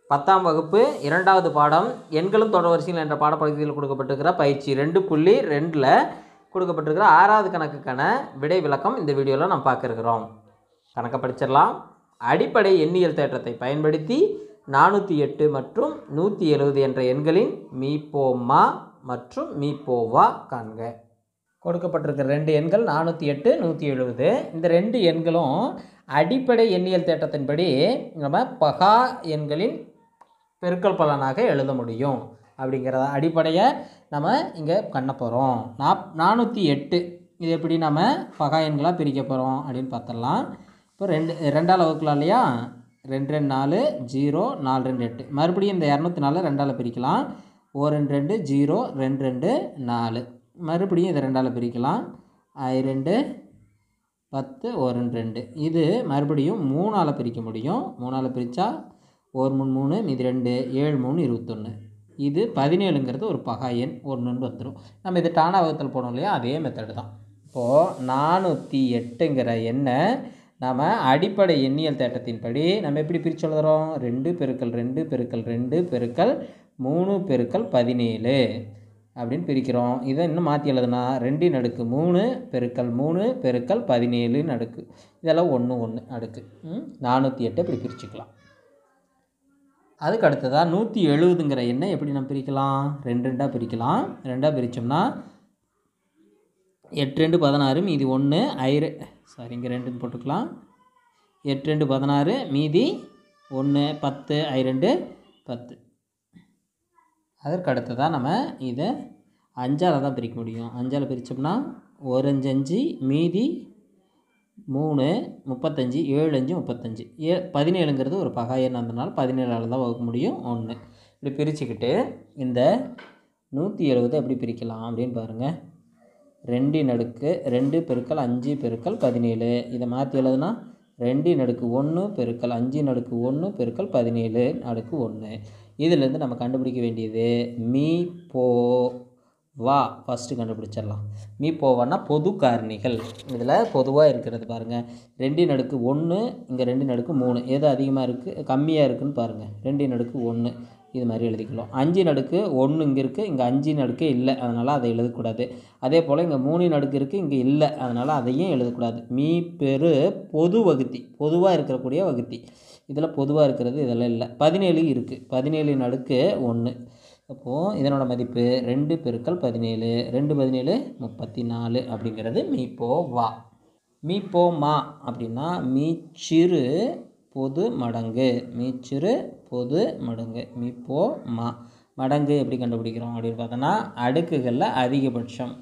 பத்தாம் வகுப்பு இரண்டாவது பாடம் எண்களும் தொடர்வரிசைகள் என்ற பாடப்பகுதியில் கொடுக்கப்பட்டிருக்கிற பயிற்சி ரெண்டு புள்ளி ரெண்டில் கொடுக்கப்பட்டிருக்கிற ஆறாவது கணக்குக்கான விடை விளக்கம் இந்த வீடியோவில் நாம் பார்க்க இருக்கிறோம் கணக்கை படிச்சிடலாம் அடிப்படை எண்ணியல் தேற்றத்தை பயன்படுத்தி நானூற்றி எட்டு மற்றும் நூற்றி எழுபது என்ற எண்களின் மீப்போமா மற்றும் மீப்போவா காண்க கொடுக்கப்பட்டிருக்கிற ரெண்டு எண்கள் நானூற்றி எட்டு நூற்றி எழுபது இந்த ரெண்டு எண்களும் அடிப்படை எண்ணியல் தேற்றத்தின்படி நம்ம பகா எண்களின் பெருக்கல் பலனாக எழுத முடியும் அப்படிங்கிறத அடிப்படையை நம்ம இங்கே பண்ண போகிறோம் நாப் நானூற்றி எட்டு இது எப்படி நம்ம பகா எண்களாக பிரிக்க போகிறோம் அப்படின்னு பார்த்துடலாம் இப்போ ரெண்டு ரெண்டால் வகுக்கலாம் இல்லையா ரெண்டு ரெண்டு நாலு ஜீரோ நாலு ரெண்டு எட்டு மறுபடியும் இந்த இரநூத்தி நாலு ரெண்டால் பிரிக்கலாம் ஓ ரெண்டு ரெண்டு ஜீரோ ரெண்டு ரெண்டு நாலு மறுபடியும் இதை ரெண்டால் பிரிக்கலாம் ஐ ரெண்டு பத்து ஒரு ரெண்டு ரெண்டு இது மறுபடியும் மூணால் பிரிக்க முடியும் மூணால் பிரித்தா ஒரு மூணு மூணு மீதி ரெண்டு ஏழு மூணு இருபத்தொன்று இது பதினேழுங்கிறது ஒரு பகா எண் ஒன்றுன்னு வந்துடும் நம்ம இது டானா வகுத்தல் போனோம் இல்லையா அதே மெத்தடு தான் இப்போது நானூற்றி எட்டுங்கிற எண்ணை நாம் அடிப்படை எண்ணியல் தேட்டத்தின்படி நம்ம எப்படி பிரித்து எழுதுகிறோம் ரெண்டு பெருக்கல் ரெண்டு பெருக்கல் ரெண்டு பெருக்கல் மூணு பெருக்கல் பதினேழு அப்படின்னு பிரிக்கிறோம் இதை இன்னும் மாற்றி எழுதுனா ரெண்டு நடுக்கு மூணு பெருக்கல் மூணு பெருக்கல் பதினேழுன்னு அடுக்கு இதெல்லாம் ஒன்று ஒன்று அடுக்கு நானூற்றி எட்டு இப்படி பிரிச்சுக்கலாம் அதுக்கு அடுத்ததாக நூற்றி எழுபதுங்கிற எண்ணை எப்படி நம்ம பிரிக்கலாம் ரெண்டு ரெண்டாக பிரிக்கலாம் ரெண்டாக பிரித்தோம்னா எட்டு ரெண்டு பதினாறு மீதி ஒன்று ஐரு சாரி இங்கே ரெண்டுன்னு போட்டுக்கலாம் எட்டு ரெண்டு பதினாறு மீதி ஒன்று பத்து ஐ ரெண்டு பத்து அதற்கு அடுத்ததாக நம்ம இதை அஞ்சால் தான் பிரிக்க முடியும் அஞ்சால் பிரித்தோம்னா ஒரு அஞ்சு அஞ்சு மீதி மூணு முப்பத்தஞ்சு ஏழு அஞ்சு முப்பத்தஞ்சு ஏ பதினேழுங்கிறது ஒரு பகா எண் அதனால பதினேழால் தான் வகுக்க முடியும் ஒன்று இப்படி பிரிச்சுக்கிட்டு இந்த நூற்றி எழுபது எப்படி பிரிக்கலாம் அப்படின்னு பாருங்கள் ரெண்டு நடுக்கு ரெண்டு பெருக்கல் அஞ்சு பெருக்கல் பதினேழு இதை மாற்றி எழுதுனா ரெண்டு நடுக்கு ஒன்று பெருக்கல் அஞ்சு நடுக்கு ஒன்று பெருக்கல் பதினேழு நடுக்கு ஒன்று இதிலேருந்து நம்ம கண்டுபிடிக்க வேண்டியது மீ போ வா ஃபஸ்ட்டு கண்டுபிடிச்சிடலாம் மீ போவான்னா பொது காரணிகள் இதில் பொதுவாக இருக்கிறது பாருங்கள் ரெண்டு நடுக்கு ஒன்று இங்கே ரெண்டு நடுக்கு மூணு எது அதிகமாக இருக்குது கம்மியாக இருக்குதுன்னு பாருங்கள் ரெண்டு நடுக்கு ஒன்று இது மாதிரி எழுதிக்கலாம் அஞ்சு நடுக்கு ஒன்று இங்கே இருக்குது இங்கே அஞ்சு நடுக்கு இல்லை அதனால் அதை எழுதக்கூடாது அதே போல் இங்கே மூணு நடுக்கு இருக்குது இங்கே இல்லை அதனால் அதையும் எழுதக்கூடாது மீ பெரு பொது வகுத்தி பொதுவாக இருக்கக்கூடிய வகுத்தி இதில் பொதுவாக இருக்கிறது இதெல்லாம் இல்லை பதினேழு இருக்குது பதினேழு நடுக்கு ஒன்று அப்போது இதனோட மதிப்பு ரெண்டு பெருக்கல் பதினேழு ரெண்டு பதினேழு முப்பத்தி நாலு அப்படிங்கிறது மீப்போ வா மீப்போ மா அப்படின்னா மீச்சிறு பொது மடங்கு மீச்சிறு பொது மடங்கு மீப்போ மா மடங்கு எப்படி கண்டுபிடிக்கிறோம் அப்படின்னு பார்த்தோன்னா அடுக்குகளில் அதிகபட்சம்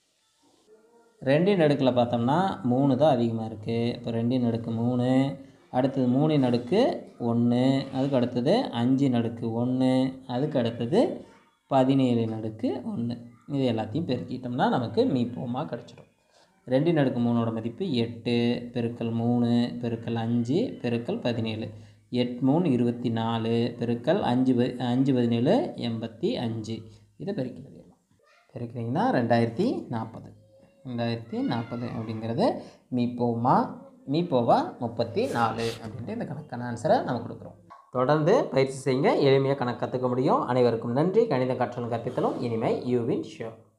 ரெண்டின் அடுக்கில் பார்த்தோம்னா மூணு தான் அதிகமாக இருக்குது இப்போ ரெண்டின் அடுக்கு மூணு அடுத்தது மூணின் அடுக்கு ஒன்று அதுக்கு அடுத்தது அஞ்சு நடுக்கு ஒன்று அதுக்கு அடுத்தது பதினேழு நடுக்கு ஒன்று இது எல்லாத்தையும் பெருக்கிட்டோம்னா நமக்கு மீப்போமாக கிடச்சிடும் ரெண்டு நடுக்கு மூணோட மதிப்பு எட்டு பெருக்கல் மூணு பெருக்கல் அஞ்சு பெருக்கல் பதினேழு எட் மூணு இருபத்தி நாலு பெருக்கல் அஞ்சு ப அஞ்சு பதினேழு எண்பத்தி அஞ்சு இதை பெருக்கி எழுதிடலாம் பெருக்கினீங்கன்னா ரெண்டாயிரத்தி நாற்பது ரெண்டாயிரத்தி நாற்பது அப்படிங்கிறது மீப்போமா மீப்போவா முப்பத்தி நாலு அப்படின்ட்டு இந்த கணக்கான ஆன்சரை நம்ம கொடுக்குறோம் தொடர்ந்து பயிற்சி செய்யுங்க எளிமையாக கணக்கு கற்றுக்க முடியும் அனைவருக்கும் நன்றி கணித கற்றலும் கற்பித்தலும் இனிமை யூவின் ஷோ